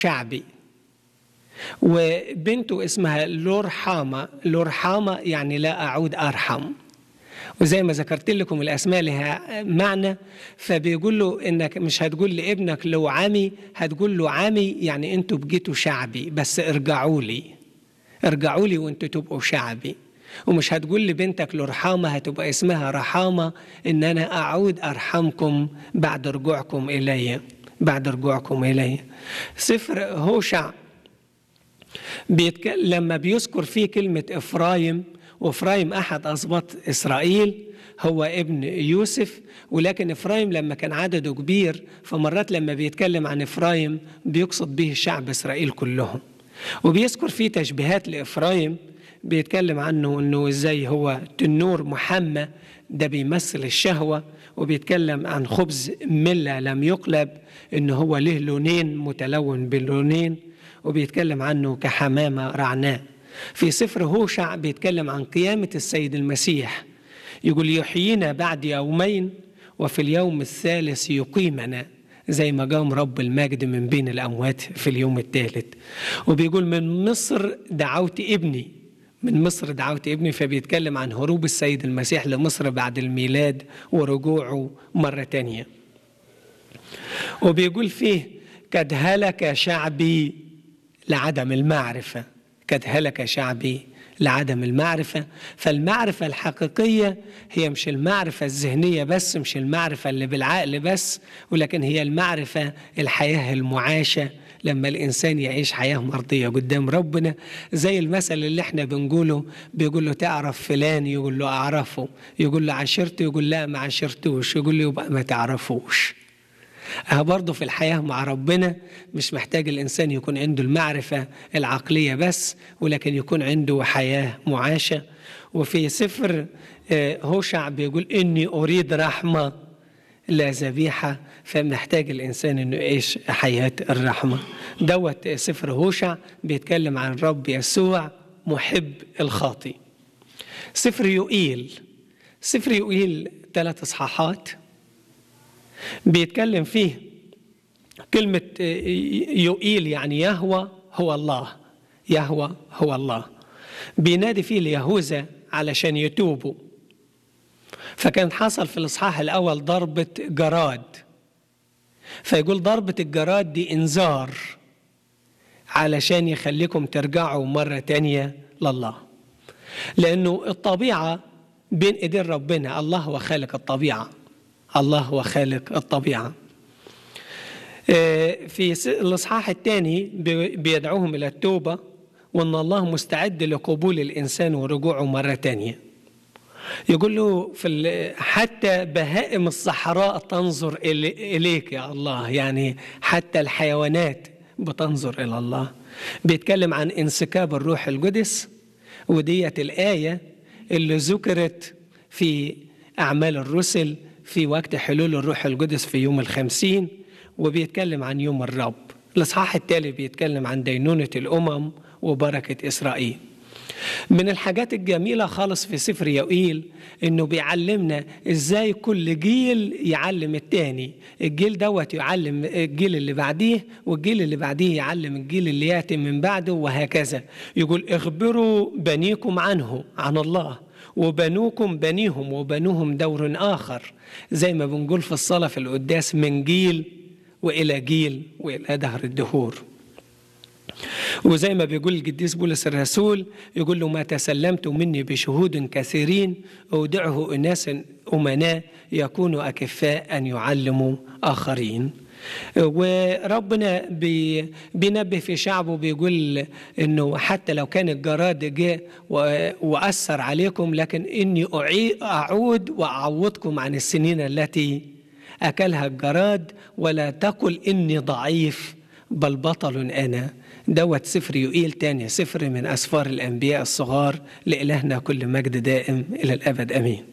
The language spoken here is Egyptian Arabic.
شعبي وبنته اسمها لورحامة لورحامة يعني لا أعود أرحم وزي ما ذكرت لكم الأسماء لها معنى فبيقول له إنك مش هتقول لابنك لو عمي هتقول له عمي يعني أنتوا بقيتوا شعبي بس ارجعوا لي ارجعوا لي وأنتوا تبقوا شعبي ومش هتقول لبنتك لرحامة هتبقى اسمها رحامة إن أنا أعود أرحمكم بعد رجوعكم إلي بعد رجوعكم إلي سفر هوشع بيتك... لما بيذكر فيه كلمة إفرايم وإفرايم أحد أسباط إسرائيل هو ابن يوسف ولكن إفرايم لما كان عدده كبير فمرات لما بيتكلم عن إفرايم بيقصد به شعب إسرائيل كلهم وبيذكر فيه تشبيهات لإفرايم بيتكلم عنه انه ازاي هو تنور محمى ده بيمثل الشهوه وبيتكلم عن خبز مله لم يقلب ان هو له لونين متلون بلونين وبيتكلم عنه كحمامه رعناء في سفر هوشع بيتكلم عن قيامه السيد المسيح يقول يحيينا بعد يومين وفي اليوم الثالث يقيمنا زي ما قام رب المجد من بين الاموات في اليوم الثالث وبيقول من مصر دعوت ابني من مصر دعوت ابني فبيتكلم عن هروب السيد المسيح لمصر بعد الميلاد ورجوعه مرة تانية وبيقول فيه قد هلك شعبي لعدم المعرفة قد هلك شعبي لعدم المعرفة فالمعرفة الحقيقية هي مش المعرفة الذهنية بس مش المعرفة اللي بالعقل بس ولكن هي المعرفة الحياة المعاشة لما الإنسان يعيش حياة مرضية قدام ربنا زي المثل اللي احنا بنقوله بيقول له تعرف فلان يقول له أعرفه يقول له عشرته يقول لا ما عشرتوش يقول له يبقى ما تعرفوش أه برضه في الحياة مع ربنا مش محتاج الإنسان يكون عنده المعرفة العقلية بس ولكن يكون عنده حياة معاشة وفي سفر هوشع بيقول إني أريد رحمة لا ذبيحة فمحتاج الإنسان إنه يعيش حياة الرحمة دوت سفر هوشع بيتكلم عن الرب يسوع محب الخاطي سفر يوئيل سفر يوئيل ثلاث إصحاحات بيتكلم فيه كلمة يوئيل يعني يهوى هو الله يهوى هو الله بينادي فيه ليهوذا علشان يتوبوا فكان حصل في الإصحاح الأول ضربة جراد فيقول ضربة الجراد دي إنذار علشان يخليكم ترجعوا مرة تانية لله لأنه الطبيعة بين إيدين ربنا الله هو خالق الطبيعة الله هو خالق الطبيعة في الإصحاح الثاني بيدعوهم إلى التوبة وأن الله مستعد لقبول الإنسان ورجوعه مرة تانية يقول له في حتى بهائم الصحراء تنظر إليك يا الله يعني حتى الحيوانات بتنظر إلى الله بيتكلم عن انسكاب الروح القدس وديت الآية اللي ذكرت في أعمال الرسل في وقت حلول الروح القدس في يوم الخمسين وبيتكلم عن يوم الرب الإصحاح التالي بيتكلم عن دينونة الأمم وبركة إسرائيل من الحاجات الجميلة خالص في سفر يوئيل إنه بيعلمنا إزاي كل جيل يعلم التاني الجيل دوت يعلم الجيل اللي بعديه والجيل اللي بعديه يعلم الجيل اللي يأتي من بعده وهكذا يقول اخبروا بنيكم عنه عن الله وبنوكم بنيهم وبنوهم دور آخر زي ما بنقول في الصلاة في القداس من جيل وإلى جيل وإلى دهر الدهور وزي ما بيقول القديس بولس الرسول يقول له ما تسلمت مني بشهود كثيرين أودعه أناس أمناء يكونوا أكفاء أن يعلموا آخرين وربنا بي بينبه في شعبه بيقول انه حتى لو كان الجراد جاء واثر عليكم لكن اني اعود واعوضكم عن السنين التي اكلها الجراد ولا تقل اني ضعيف بل بطل انا دوت سفر يقيل تاني سفر من اسفار الانبياء الصغار لالهنا كل مجد دائم الى الابد امين